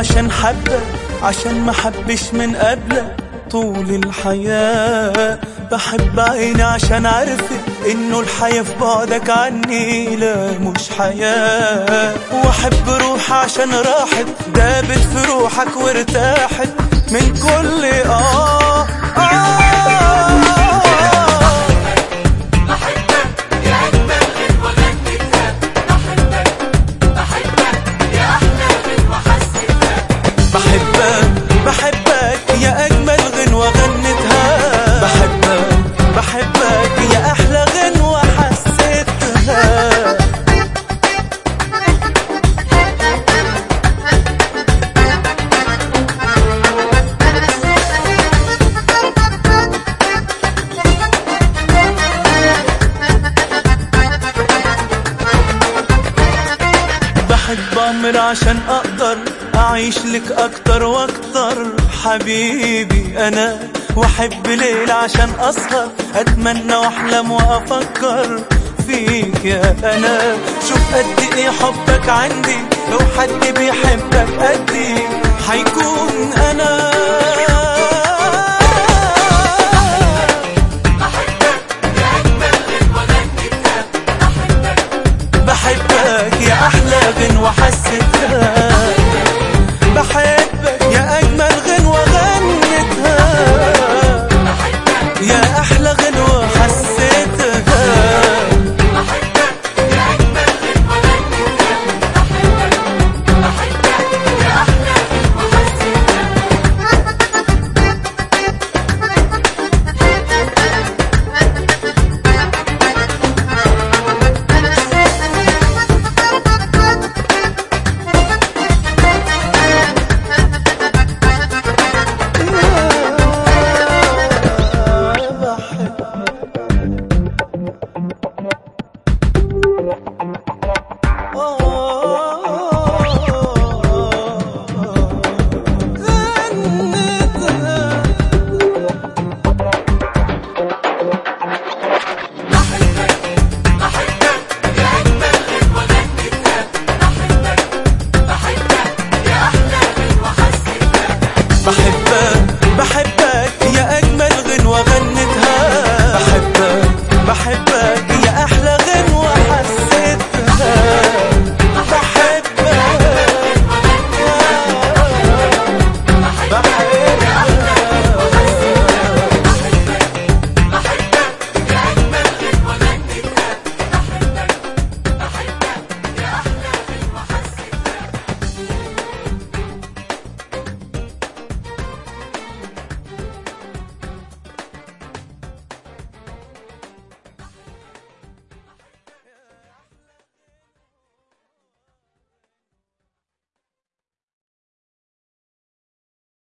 عشان حبك عشان ما حبش من قبلك طول الحياة بحب عيني عشان عرفت انه الحياة في بعدك عني لا مش حياة واحب روحي عشان راحت دابت في روحك وارتاحت من كل اه اه بحبك بحبك يا أجمل غنوة غنتها بحبك بحبك يا أحلى غنوة حسيتها بحب أمر عشان أقدر أعيش لك أكتر وأكتر حبيبي أنا وأحب ليل عشان أسهر أتمنى وأحلم وأفكر فيك يا أنا شوف قد إيه حبك عندي لو حد بيحبك قدي حيكون أنا